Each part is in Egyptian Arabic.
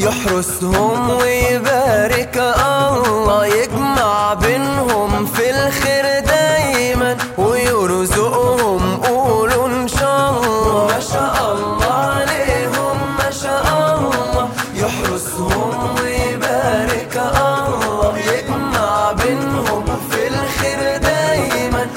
يحرسهم ويبارك الله يجمع بينهم في الخير دايما ويرزقهم قولوا ان شاء الله ما شاء الله عليهم ما شاء الله يحرسهم ويبارك الله يجمع بينهم في الخير دايما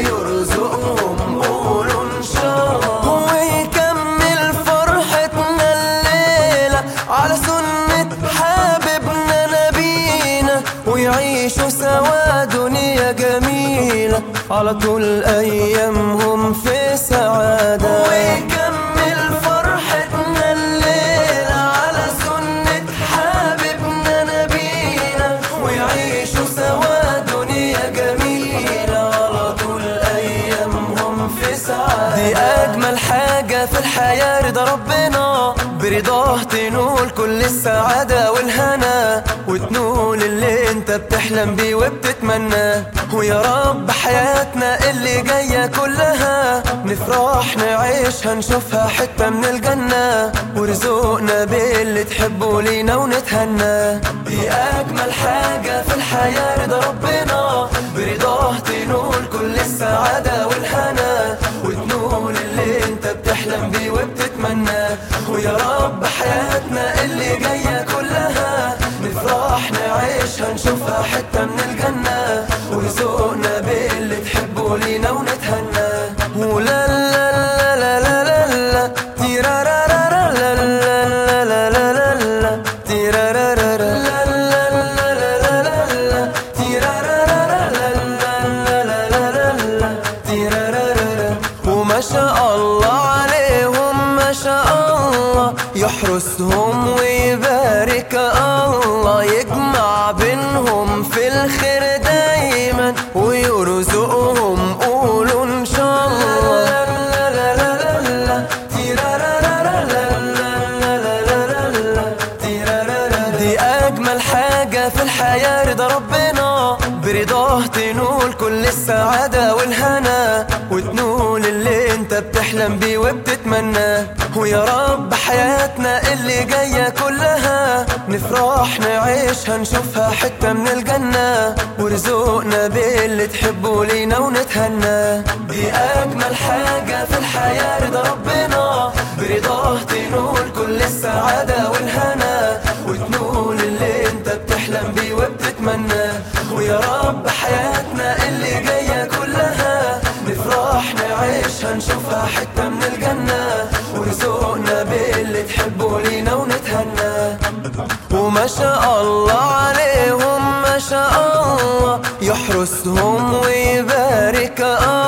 ويرزقهم قولوا ان شاء الله ويكمل فرحتنا الليلة على سنة حبيبنا نبينا ويعيشوا سوا دنيا جميلة على طول أيامهم في سعادة ويكمل فرحتنا الليلة على سنة حبيبنا نبينا ويعيشوا سوا دنيا جميلة على طول أيامهم في سعادة دي أجمل حاجة في الحياة رضا ربنا برضاه تنول كل السعادة والهنا وتنول اللي انت بتحلم بيه وبتتمناه ويا رب حياتنا اللي جاية كلها نفرح نعيشها نشوفها حتة من الجنة ورزقنا باللي تحبه لينا ونتهنى دي أجمل حاجة في الحياة رضا ربنا برضاه تنول كل السعادة والهنا وتنول اللي انت بتحلم بيه وبتتمناه ويا رب حياتنا اللي جاية كلها نفرح نعيشها نشوفها حتة من الجنة ورزقنا باللي تحبه لينا ونتهنى ولا لا لا لا لا لا لا تيرارارارا لا لا لا لا لا لا لا تيرارارارا لا لا لا لا لا لا لا تيرارارارا لا لا لا لا لا لا لا تيرارارارا وما شاء الله عليهم ما شاء الله يحرسهم ويبارك الله يجمع بينهم في الخير دايما ويرزقهم قولوا ان شاء الله لا لا لا لا لا تيرارارارا لا لا لا لا لا لا تيرارارا دي اجمل حاجة في الحياة رضا ربنا برضاه تنول كل السعادة والهنا وتنول اللي انت بتحلم بيه وبتتمناه ويا رب حياتنا اللي جاية كلها نفرح نعيشها نشوفها حتة من الجنة ورزقنا باللي تحبه لينا ونتهنى دي أجمل حاجة في الحياة رضا ربنا برضاه تنول كل السعادة والهنا وتنول اللي انت بتحلم بيه وبتتمناه ويا رب حياتنا اللي جاية كلها نفرح نعيشها نشوفها حتة من الجنة ورزقنا باللي تحبه لينا ونتهنى وما شاء الله عليهم ما شاء الله يحرسهم ويبارك الله